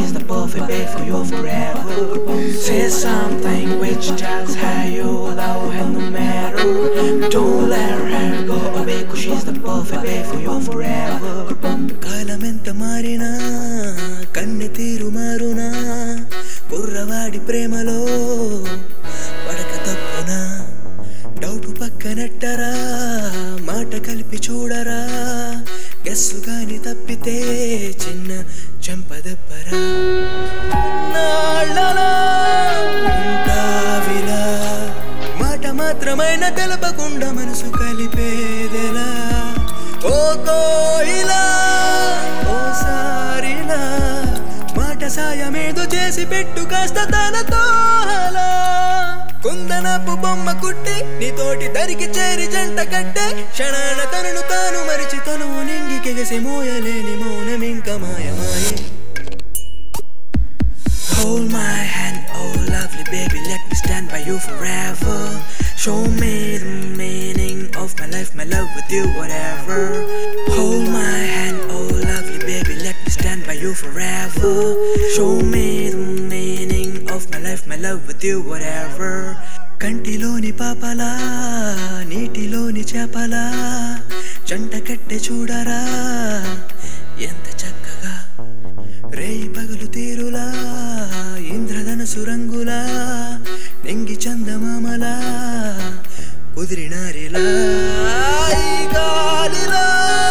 she's the perfect babe for you forever. Say something which tells her you love her no matter. Don't let her go away, cause she's the perfect babe for you forever. కాలమెంత మారినా కన్నె తీరు మారునా కుర్రవాడి ప్రేమలో పడక తప్పునా doubt పక్కనట్టరా మాట కలిపి చూడరా guess గాని తప్పితే చిన్న చెంపదెప్పరా నాళ్ళలా ఉంటావిలా మాట మాత్రమైన తెలపకుండా మనసు కలిపేదెలా ఓ కోయిలా ఓసారిలా మాట సాయమేదో చేసి పెట్టు కాస్త తనతో అలా కుందనపు బొమ్మ కుట్టి నీతోటి దరికి చేరి జంట కట్టే క్షణాన తనను తాను మరిచి తను నింగి కెగసి మోయలేని మౌనమింక మాయమాయే Hold my hand, oh lovely baby, let me stand by you forever. Show me the meaning of my life, my love with you, whatever. Hold my hand, oh lovely baby, let me stand by you forever. Show me the meaning of my life, my love with you, whatever. కంటిలోని పాపలా నీటిలోని చేపలా జంట కట్టె చూడరా ఎంత చక్కగా రేయి పగలు తీరులా ఇంద్రధనసు రంగులా నెంగి చందమామలా కుదిరినారిలా ఈ గాలిలా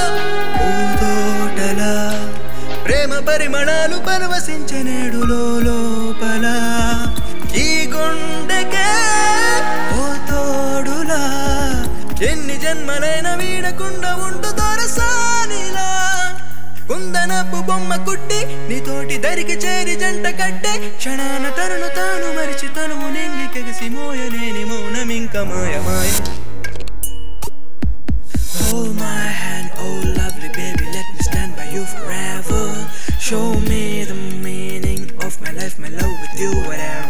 పూతోటలా ప్రేమ పరిమళాలు పరవశించే నేడులో లోపల ఈ గుండెకే ఓ తోడులా ఎన్ని జన్మలైన వీడకుండా ఉండు దొరసానిలా కుందనపు బొమ్మ కుట్టి నీతోటి దరికి చేరి జంట కట్టే క్షణాన తరును తాను మరిచి తనువు నెంగి కగిసి మోయలేని మౌనమింక మాయమాయ Hold my hand, oh lovely baby, let me stand by you forever. Show me the meaning of my life, my love with you, whatever.